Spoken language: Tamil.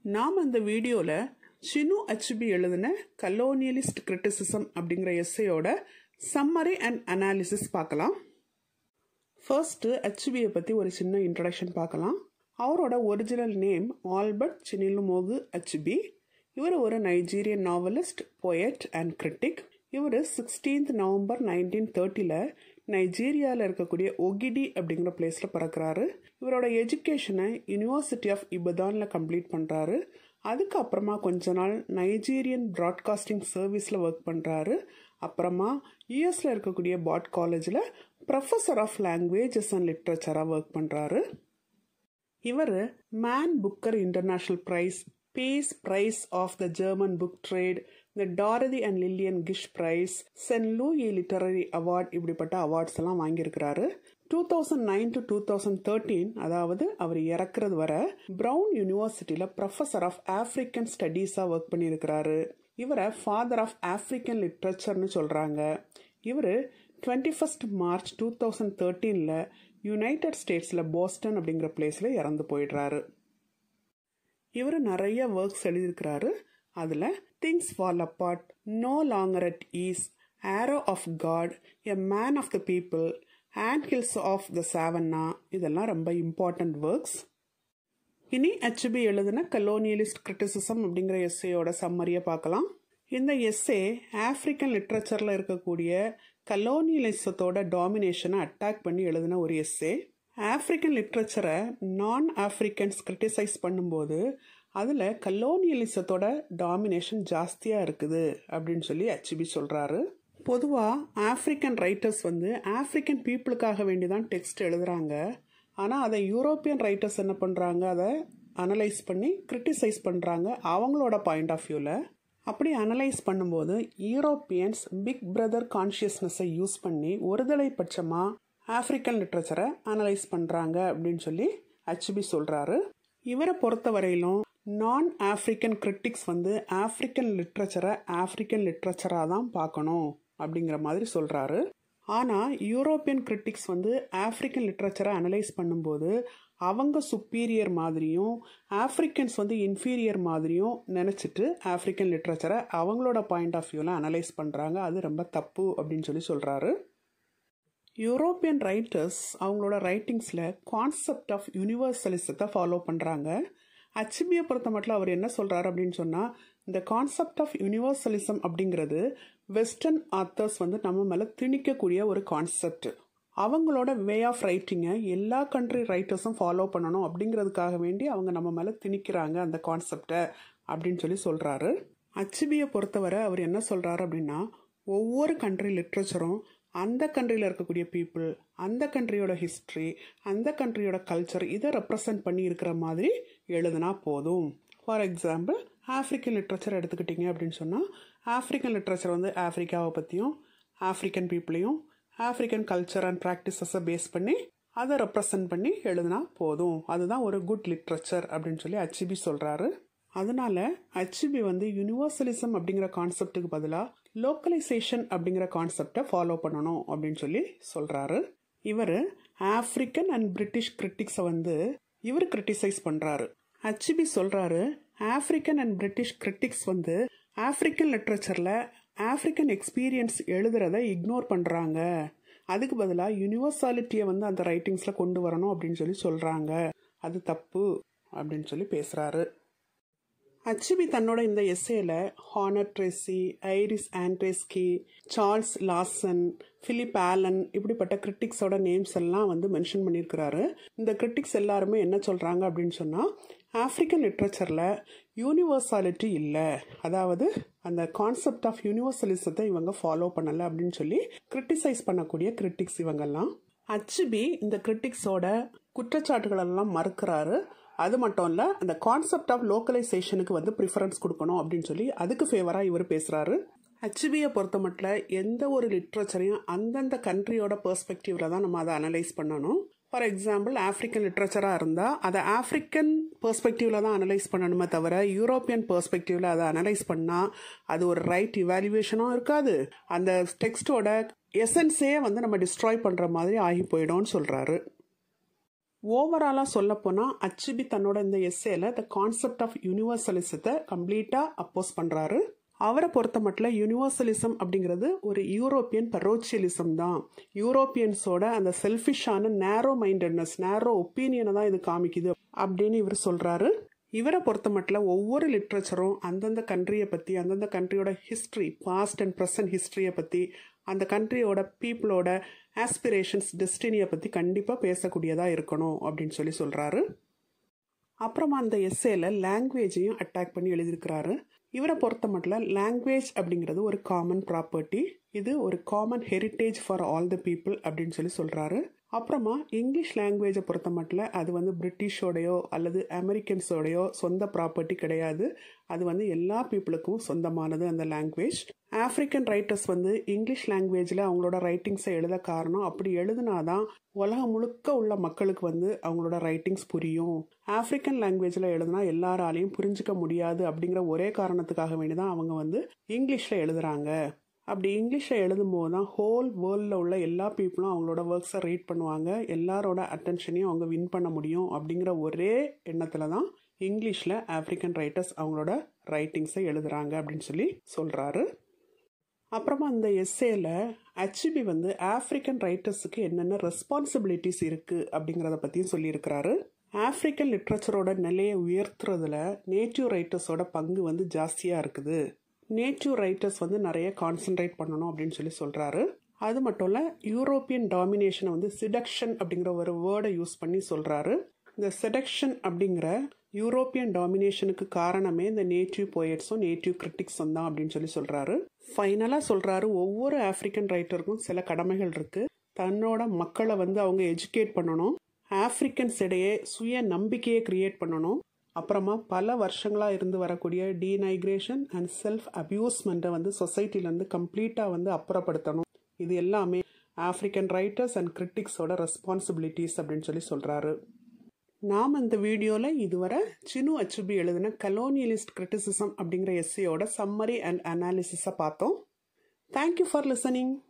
நாம் இந்த வீடியோவில் சினு ஹெச்பி எழுதின கலோனியலிஸ்ட் கிரிட்டிசிசம் அப்படிங்கிற எஸ்ஸையோட சம்மரி அண்ட் அனாலிசிஸ் பார்க்கலாம் ஃபர்ஸ்ட்டு ஹெச்பியை பற்றி ஒரு சின்ன இன்ட்ரடக்ஷன் பார்க்கலாம் அவரோட original name Albert Chinualumogu Achebe இவர் ஒரு Nigerian novelist poet and critic இவர் சிக்ஸ்டீன்த் நவம்பர் நைன்டீன் தேர்ட்டியில் நைஜீரியாவில் இருக்கக்கூடிய ஒகிடி அப்படிங்கிற பிளேஸில் பிறக்கிறாரு இவரோட எஜுகேஷனை யூனிவர்சிட்டி ஆஃப் இபதானில் கம்ப்ளீட் பண்ணுறாரு அதுக்கப்புறமா கொஞ்ச நாள் நைஜீரியன் ப்ராட்காஸ்டிங் சர்வீஸில் ஒர்க் பண்ணுறாரு அப்புறமா யூஎஸில் இருக்கக்கூடிய பாட் காலேஜில் ப்ரொஃபஸர் ஆஃப் லாங்குவேஜஸ் அண்ட் லிட்ரேச்சராக ஒர்க் பண்ணுறாரு இவர் Man Booker International Prize Peace Prize of the German Book Trade இந்த Dorothy and Lillian Gish Prize Saint Louis literary award இப்படிப்பட்ட அவார்ட்ஸ் எல்லாம் வாங்கியிருக்கிறாரு two thousand nine to two thousand thirteen அதாவது அவர் இறக்குறது வர பிரவுன் யூனிவர்சிட்டியில் ப்ரொஃபஸர் ஆஃப் ஆஃப்ரிக்கன் ஸ்டடீஸாக ஒர்க் பண்ணியிருக்கிறாரு இவரை ஃபாதர் ஆஃப் ஆஃப்ரிக்கன் லிட்ரேச்சர்னு சொல்கிறாங்க இவர் twenty first March two thousand தேர்ட்டீனில் யுனைடெட் ஸ்டேட்ஸில் போஸ்டன் அப்படிங்கிற பிளேஸில் இறந்து போயிடுறாரு இவர் நிறைய ஒர்க்ஸ் எழுதியிருக்கிறாரு அதில் things fall apart no longer at ease arrow of God a man of the people anthills of the savannah இதெல்லாம் ரொம்ப இம்பார்ட்டன்ட் ஒர்க்ஸ் இனி ஹெச்பி எழுதின கலோனியலிஸ்ட் கிரிட்டிசிசம் அப்படிங்கிற எஸ்ஏயோட சம்மரியை பார்க்கலாம் இந்த எஸ்ஏ ஆப்பிரிக்கன் லிட்ரேச்சரில் இருக்கக்கூடிய கலோனியலிசத்தோட டாமினேஷனை அட்டாக் பண்ணி எழுதின ஒரு எஸ்ஏ ஆப்பிரிக்கன் லிட்ரேச்சரை நான் ஆப்பிரிக்கன்ஸ் கிரிட்டிசைஸ் பண்ணும்போது அதில் கலோனியலிசத்தோட டாமினேஷன் ஜாஸ்தியாக இருக்குது அப்படின்னு சொல்லி ஹெச்பி சொல்கிறாரு பொதுவாக ஆப்பிரிக்கன் ரைட்டர்ஸ் வந்து ஆப்பிரிக்கன் பீப்புளுக்காக வேண்டி தான் டெக்ஸ்ட் எழுதுகிறாங்க ஆனால் அதை யூரோப்பியன் ரைட்டர்ஸ் என்ன பண்ணுறாங்க அதை அனலைஸ் பண்ணி கிரிட்டிசைஸ் பண்ணுறாங்க அவங்களோட பாயிண்ட் ஆஃப் வியூவில் அப்படி அனலைஸ் பண்ணும்போது யூரோப்பியன்ஸ் பிக் பிரதர் கான்ஷியஸ்னஸை யூஸ் பண்ணி ஒருதலை பட்சமாக ஆப்பிரிக்கன் லிட்ரேச்சரை அனலைஸ் பண்ணுறாங்க அப்படின்னு சொல்லி ஹெச்பி சொல்கிறாரு இவரை பொறுத்த வரையிலும் நான் ஆப்பிரிக்கன் கிரிட்டிக்ஸ் வந்து ஆப்பிரிக்கன் லிட்ரேச்சரை ஆப்பிரிக்கன் லிட்ரேச்சராக தான் பார்க்கணும் அப்படிங்கிற மாதிரி சொல்கிறாரு ஆனால் யூரோப்பியன் கிரிட்டிக்ஸ் வந்து ஆப்பிரிக்கன் லிட்ரேச்சரை அனலைஸ் பண்ணும்போது அவங்க சுப்பீரியர் மாதிரியும் ஆப்ரிக்கன்ஸ் வந்து இன்ஃபீரியர் மாதிரியும் நினச்சிட்டு ஆப்ரிக்கன் லிட்ரேச்சரை அவங்களோட பாயிண்ட் ஆஃப் வியூவில் அனலைஸ் பண்ணுறாங்க அது ரொம்ப தப்பு அப்படின்னு சொல்லி சொல்கிறாரு யூரோப்பியன் ரைட்டர்ஸ் அவங்களோட ரைட்டிங்ஸில் கான்செப்ட் ஆஃப் யூனிவர்சலிசத்தை ஃபாலோ பண்ணுறாங்க ஹச்பியை பொறுத்த மட்டும் அவர் என்ன சொல்கிறாரு அப்படின்னு சொன்னால் இந்த கான்செப்ட் ஆஃப் யூனிவர்சலிசம் அப்படிங்கிறது வெஸ்டர்ன் ஆத்தர்ஸ் வந்து நம்ம மேலே திணிக்கக்கூடிய ஒரு கான்செப்ட் அவங்களோட வே ஆஃப் ரைட்டிங்கை எல்லா கண்ட்ரி ரைட்டர்ஸும் ஃபாலோ பண்ணணும் அப்படிங்கிறதுக்காக வேண்டி அவங்க நம்ம மேலே திணிக்கிறாங்க அந்த கான்செப்டை அப்படின்னு சொல்லி சொல்கிறாரு ஹச்பியை பொறுத்தவரை அவர் என்ன சொல்கிறாரு அப்படின்னா ஒவ்வொரு கண்ட்ரி லிட்ரேச்சரும் அந்த கண்ட்ரியில் இருக்கக்கூடிய பீப்புள் அந்த கண்ட்ரியோட ஹிஸ்ட்ரி அந்த கண்ட்ரியோட கல்ச்சர் இதை ரெப்ரசன்ட் பண்ணி இருக்கிற மாதிரி எழுதுனா போதும் ஃபார் எக்ஸாம்பிள் ஆஃப்ரிக்கன் லிட்ரேச்சர் எடுத்துக்கிட்டிங்க அப்படின்னு சொன்னால் ஆஃப்ரிக்கன் லிட்ரேச்சர் வந்து ஆஃப்ரிக்காவை பற்றியும் ஆஃப்ரிக்கன் பீப்புளையும் ஆஃப்ரிக்கன் கல்ச்சர் அண்ட் ப்ராக்டிசஸை பேஸ் பண்ணி அதை ரெப்ரசன்ட் பண்ணி எழுதினா போதும் அதுதான் ஒரு குட் லிட்ரேச்சர் அப்படின்னு சொல்லி ஹச்பி சொல்கிறாரு அதனால ஹச்பி வந்து யூனிவர்சலிசம் அப்படிங்கிற கான்செப்டுக்கு பதிலாக லோக்கலைசேஷன் அப்படிங்கிற கான்செப்டை ஃபாலோ பண்ணணும் அப்படின்னு சொல்லி சொல்கிறாரு இவர் ஆஃப்ரிக்கன் அண்ட் பிரிட்டிஷ் கிரிட்டிக்ஸை வந்து இவர் கிரிட்டிசைஸ் பண்ணுறாரு ஹச்பி சொல்கிறாரு ஆஃப்ரிக்கன் அண்ட் பிரிட்டிஷ் கிரிட்டிக்ஸ் வந்து ஆஃப்ரிக்கன் லிட்ரேச்சரில் ஆஃப்ரிக்கன் எக்ஸ்பீரியன்ஸ் எழுதுறத இக்னோர் பண்ணுறாங்க அதுக்கு பதிலாக யூனிவர்சாலிட்டியை வந்து அந்த ரைட்டிங்ஸில் கொண்டு வரணும் அப்படின்னு சொல்லி சொல்கிறாங்க அது தப்பு அப்படின்னு சொல்லி பேசுகிறாரு ஹச்பி தன்னோட இந்த எஸ்ஏல Honor Tracy Iris Andreski Charles Larson Philip Allen இப்படிப்பட்ட கிரிட்டிக்ஸோட நேம்ஸ் எல்லாம் வந்து மென்ஷன் பண்ணியிருக்கிறாரு இந்த கிரிட்டிக்ஸ் எல்லாருமே என்ன சொல்கிறாங்க அப்படின்னு சொன்னால் ஆஃப்ரிக்கன் லிட்ரேச்சரில் யூனிவர்சாலிட்டி இல்லை அதாவது அந்த கான்செப்ட் ஆஃப் யூனிவர்சலிசத்தை இவங்க ஃபாலோ பண்ணலை அப்படின்னு சொல்லி கிரிட்டிசைஸ் பண்ணக்கூடிய கிரிட்டிக்ஸ் இவங்கெல்லாம் ஹச்பி இந்த கிரிட்டிக்ஸோட குற்றச்சாட்டுகளெல்லாம் மறுக்கிறாரு அது மட்டும் இல்லை அந்த கான்செப்ட் ஆஃப் லோக்கலைசேஷனுக்கு வந்து ப்ரிஃபரன்ஸ் கொடுக்கணும் அப்படின்னு சொல்லி அதுக்கு ஃபேவராக இவர் பேசுகிறாரு ஹச்பியை பொறுத்த மட்டும் எந்த ஒரு லிட்ரேச்சரையும் அந்தந்த கண்ட்ரியோட பெர்ஸ்பெக்டிவ்ல தான் நம்ம அதை அனலைஸ் பண்ணணும் ஃபார் எக்ஸாம்பிள் ஆஃப்ரிக்கன் லிட்ரேச்சராக இருந்தால் அதை ஆஃப்ரிக்கன் பெர்ஸ்பெக்டிவ்ல தான் அனலைஸ் பண்ணணுமே தவிர யூரோப்பியன் பெர்ஸ்பெக்டிவ்ல அதை அனலைஸ் பண்ணால் அது ஒரு ரைட் இவாலுவேஷனும் இருக்காது அந்த டெக்ஸ்டோட எசன்ஸே வந்து நம்ம டிஸ்ட்ராய் பண்ணுற மாதிரி ஆகி போயிடும்னு சொல்கிறாரு ஓவராலாக சொல்லப்போனால் அச்சுபி தன்னோட இந்த எஸ்ஏல த கான்செப்ட் ஆஃப் யூனிவர்சலிசத்தை கம்ப்ளீட்டாக அப்போஸ் பண்ணுறாரு அவரை பொறுத்த மட்டும் யூனிவர்சலிசம் அப்படிங்கிறது ஒரு யூரோப்பியன் பரோச்சியலிசம் தான் யூரோப்பியன்ஸோட அந்த செல்ஃபிஷான நேரோ மைண்டட்னஸ் நேரோ ஒப்பீனியனை தான் இது காமிக்குது அப்படின்னு இவர் சொல்கிறாரு இவரை பொறுத்த மட்டும் ஒவ்வொரு லிட்ரேச்சரும் அந்தந்த கண்ட்ரியை பற்றி அந்தந்த கண்ட்ரியோட ஹிஸ்ட்ரி பாஸ்ட் அண்ட் ப்ரெசன்ட் ஹிஸ்ட்ரியை பற்றி அந்த கண்ட்ரியோட பீப்புளோட ஆஸ்பிரேஷன்ஸ் டெஸ்டினியை பற்றி கண்டிப்பாக பேசக்கூடியதாக இருக்கணும் அப்படின்னு சொல்லி சொல்கிறாரு அப்புறமா அந்த எஸ்ஏல லாங்குவேஜையும் அட்டாக் பண்ணி எழுதியிருக்கிறாரு இவரை பொறுத்த மட்டும் லாங்குவேஜ் அப்படிங்கிறது ஒரு காமன் ப்ராப்பர்ட்டி இது ஒரு common heritage for all the people அப்படின்னு சொல்லி சொல்கிறாரு அப்புறமா இங்கிலீஷ் லாங்குவேஜை பொறுத்த மட்டும் அது வந்து பிரிட்டிஷோடையோ அல்லது அமெரிக்கன்ஸோடையோ சொந்த ப்ராப்பர்ட்டி கிடையாது அது வந்து எல்லா பீப்புளுக்கும் சொந்தமானது அந்த லாங்குவேஜ் ஆப்ரிக்கன் ரைட்டர்ஸ் வந்து இங்கிலீஷ் லாங்குவேஜில் அவங்களோட ரைட்டிங்ஸை எழுத காரணம் அப்படி எழுதுனாதான் உலகம் முழுக்க உள்ள மக்களுக்கு வந்து அவங்களோட ரைட்டிங்ஸ் புரியும் ஆப்ரிக்கன் லாங்குவேஜில் எழுதுனா எல்லாராலையும் புரிஞ்சுக்க முடியாது அப்படிங்கிற ஒரே காரணத்துக்காக வேண்டி தான் அவங்க வந்து இங்கிலீஷில் எழுதுறாங்க அப்படி இங்கிலீஷில் எழுதும்போது தான் ஹோல் வேர்ல்டில் உள்ள எல்லா பீப்புளும் அவங்களோட ஒர்க்ஸை ரீட் பண்ணுவாங்க எல்லாரோட அட்டென்ஷனையும் அவங்க வின் பண்ண முடியும் அப்படிங்கிற ஒரே எண்ணத்தில் தான் இங்கிலீஷில் ஆப்ரிக்கன் ரைட்டர்ஸ் அவங்களோட ரைட்டிங்ஸை எழுதுறாங்க அப்படின்னு சொல்லி சொல்கிறாரு அப்புறமா அந்த எஸ்ஏல அச்சிபி வந்து ஆப்ரிக்கன் ரைட்டர்ஸுக்கு என்னென்ன ரெஸ்பான்சிபிலிட்டிஸ் இருக்குது அப்படிங்கிறத பற்றியும் சொல்லியிருக்கிறாரு ஆப்ரிக்கன் லிட்ரேச்சரோட நிலையை உயர்த்துறதுல நேட்டிவ் ரைட்டர்ஸோட பங்கு வந்து ஜாஸ்தியாக இருக்குது நேட்டிவ் ரைட்டர்ஸ் வந்து நிறைய கான்சென்ட்ரேட் பண்ணணும் அப்படின்னு சொல்லி சொல்கிறாரு அது மட்டும் இல்லை யூரோப்பியன் டாமினேஷனை வந்து சிடக்ஷன் அப்படிங்கிற ஒரு வேர்டை யூஸ் பண்ணி சொல்கிறாரு இந்த செடக்ஷன் அப்படிங்கிற யூரோப்பியன் டாமினேஷனுக்கு காரணமே இந்த நேட்டிவ் போயட்ஸும் நேட்டிவ் கிரிட்டிக்ஸும் தான் அப்படின்னு சொல்லி சொல்கிறாரு ஃபைனலாக சொல்கிறாரு ஒவ்வொரு ஆப்ரிக்கன் ரைட்டருக்கும் சில கடமைகள் இருக்குது தன்னோட மக்களை வந்து அவங்க எஜுகேட் பண்ணணும் ஆப்ரிக்கன்ஸ் இடையே சுய நம்பிக்கையை கிரியேட் பண்ணணும் அப்புறமா பல வருஷங்களாக இருந்து வரக்கூடிய டீனைக்ரேஷன் அண்ட் செல்ஃப் அப்யூஸ்மெண்ட்டை வந்து சொசைட்டிலேருந்து கம்ப்ளீட்டாக வந்து அப்புறப்படுத்தணும் இது எல்லாமே ஆப்ரிக்கன் ரைட்டர்ஸ் அண்ட் கிரிட்டிக்ஸோட ரெஸ்பான்சிபிலிட்டிஸ் அப்படின்னு சொல்லி சொல்கிறாரு நாம் இந்த வீடியோவில் இதுவரை சினு அச்சுபி எழுதின கலோனியலிஸ்ட் கிரிட்டிசிசம் அப்படிங்கிற எஸ்சியோட சம்மரி அண்ட் அனாலிசிஸை பார்த்தோம் தேங்க்யூ ஃபார் லிசனிங்